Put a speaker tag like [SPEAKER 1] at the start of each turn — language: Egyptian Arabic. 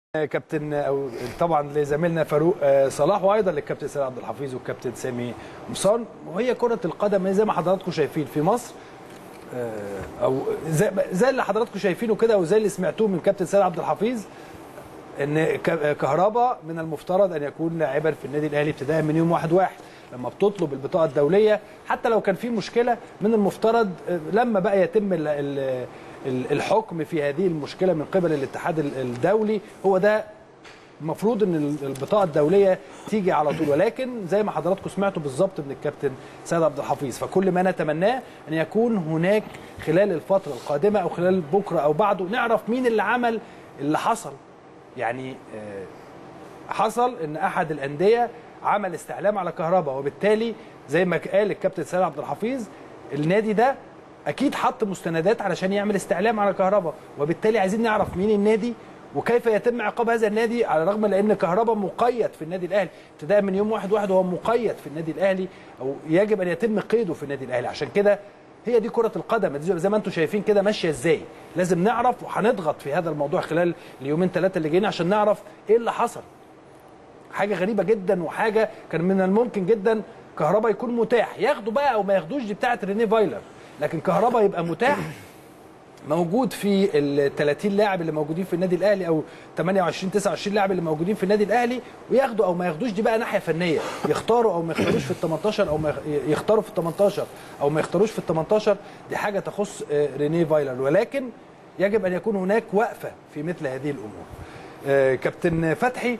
[SPEAKER 1] كابتن او طبعا لزميلنا فاروق صلاح وايضا للكابتن سيد عبد الحفيظ والكابتن سامي قمصان وهي كره القدم زي ما حضراتكم شايفين في مصر او زي, زي اللي حضراتكم شايفينه كده وزي اللي سمعتوه من كابتن سيد عبد الحفيظ ان كهربا من المفترض ان يكون لاعبا في النادي الاهلي ابتداء من يوم 1 1 لما بتطلب البطاقه الدوليه حتى لو كان في مشكله من المفترض لما بقى يتم ال ال الحكم في هذه المشكله من قبل الاتحاد الدولي هو ده المفروض ان البطاقه الدوليه تيجي على طول ولكن زي ما حضراتكم سمعتوا بالظبط من الكابتن سيد عبد الحفيظ فكل ما نتمناه ان يكون هناك خلال الفتره القادمه او خلال بكره او بعده نعرف مين اللي عمل اللي حصل يعني حصل ان احد الانديه عمل استعلام على كهرباء وبالتالي زي ما قال الكابتن سيد عبد الحفيظ النادي ده اكيد حط مستندات علشان يعمل استعلام على كهرباء وبالتالي عايزين نعرف مين النادي وكيف يتم عقاب هذا النادي على الرغم لان كهرباء مقيد في النادي الاهلي ابتداء من يوم واحد واحد هو مقيد في النادي الاهلي او يجب ان يتم قيده في النادي الاهلي عشان كده هي دي كره القدم زي ما انتم شايفين كده ماشيه ازاي لازم نعرف وهنضغط في هذا الموضوع خلال اليومين ثلاثه اللي جايين عشان نعرف ايه اللي حصل حاجه غريبه جدا وحاجه كان من الممكن جدا كهرباء يكون متاح ياخده بقى او ما ياخدوش دي بتاعه ريني فايلر لكن كهرباء يبقى متاح موجود في ال 30 لاعب اللي موجودين في النادي الاهلي او 28 29 لاعب اللي موجودين في النادي الاهلي وياخدوا او ما ياخدوش دي بقى ناحيه فنيه يختاروا او ما يختاروش في ال 18 او ما يختاروا في ال 18 او ما يختاروش في ال 18 دي حاجه تخص ريني فايلر ولكن يجب ان يكون هناك وقفه في مثل هذه الامور كابتن فتحي